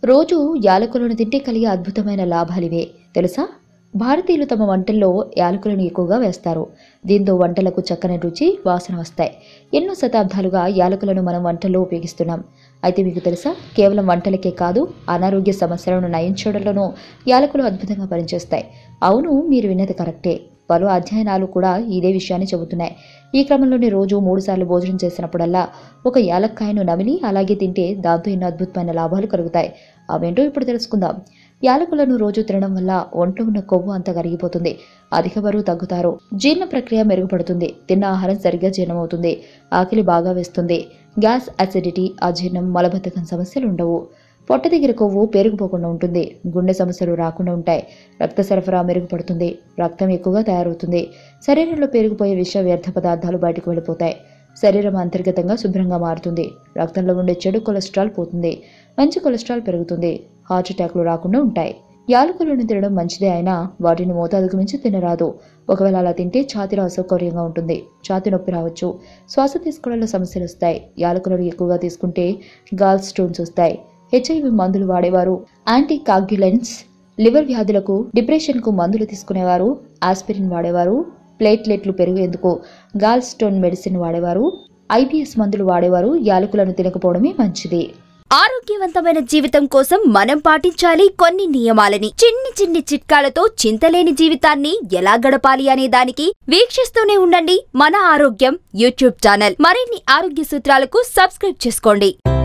రోజు యాలకులను తింటే కలిగే అద్భుతమైన లాభాలివే తెలుసా భారతీయులు తమ వంటల్లో యాలకులను ఎక్కువగా వేస్తారు దీంతో వంటలకు చక్కని రుచి వాసన వస్తాయి ఎన్నో శతాబ్దాలుగా యాలకులను మనం వంటల్లో ఉపయోగిస్తున్నాం అయితే మీకు తెలుసా కేవలం వంటలకే కాదు అనారోగ్య సమస్యలను నయించడంలోనూ యాలకులు అద్భుతంగా పనిచేస్తాయి అవును మీరు విన్నది కరెక్టే పలు అధ్యయనాలు కూడా ఇదే విషయాన్ని చెబుతున్నాయి ఈ క్రమంలోనే రోజు మూడుసార్లు భోజనం చేసినప్పుడల్లా ఒక యాలక్కాయను నమిలి అలాగే తింటే దాంతో ఎన్నో అద్భుతమైన లాభాలు కలుగుతాయి అవేంటో ఇప్పుడు తెలుసుకుందాం యాలకులను రోజు తినడం వల్ల ఒంట్లో ఉన్న కొవ్వు అంతా కరిగిపోతుంది అధిక బరువు తగ్గుతారు జీర్ణ ప్రక్రియ మెరుగుపడుతుంది తిన్న ఆహారం సరిగ్గా జీర్ణమవుతుంది ఆకలి బాగా వేస్తుంది గ్యాస్ అసిడిటీ అజీర్ణం మలబద్ధకం సమస్యలు ఉండవు పొట్ట దగ్గర కొవ్వు పేరుకుపోకుండా ఉంటుంది గుండె సమస్యలు రాకుండా ఉంటాయి రక్త సరఫరా మెరుగుపడుతుంది రక్తం ఎక్కువగా తయారవుతుంది శరీరంలో పెరిగిపోయే విష వ్యర్థ పదార్థాలు బయటకు వెళ్ళిపోతాయి శరీరం అంతర్గతంగా శుభ్రంగా మారుతుంది రక్తంలో ఉండే చెడు కొలెస్ట్రాల్ పోతుంది మంచి కొలెస్ట్రాల్ పెరుగుతుంది హార్ట్ అటాక్లు రాకుండా ఉంటాయి యాలకులను తినడం మంచిదే అయినా వాటిని మోతాదుకు మించి తినరాదు ఒకవేళ అలా తింటే ఛాతీలో అసౌకర్యంగా ఉంటుంది ఛాతీ నొప్పి రావచ్చు శ్వాస తీసుకోవడంలో సమస్యలు వస్తాయి యాలకులను ఎక్కువగా తీసుకుంటే గాల్ స్టోన్స్ వస్తాయి హెచ్ఐవి మందులు వాడేవారు యాంటీ కాగ్యులెంట్స్ లివర్ వ్యాధులకు డిప్రెషన్కు మందులు తీసుకునేవారు ఆస్పిరిన్ వాడేవారు ప్లేట్లెట్లు పెరిగేందుకు గాల్ స్టోన్ మెడిసిన్ వాడేవారు ఐబిఎస్ మందులు వాడేవారు యాలకులను తినకపోవడమే మంచిది ఆరోగ్యవంతమైన జీవితం కోసం మనం పాటించాలి కొన్ని నియమాలని చిన్ని చిన్ని చిట్కాలతో చింతలేని జీవితాన్ని ఎలా గడపాలి అనే దానికి వీక్షిస్తూనే ఉండండి మన ఆరోగ్యం యూట్యూబ్ ఛానల్ మరిన్ని ఆరోగ్య సూత్రాలకు సబ్స్క్రైబ్ చేసుకోండి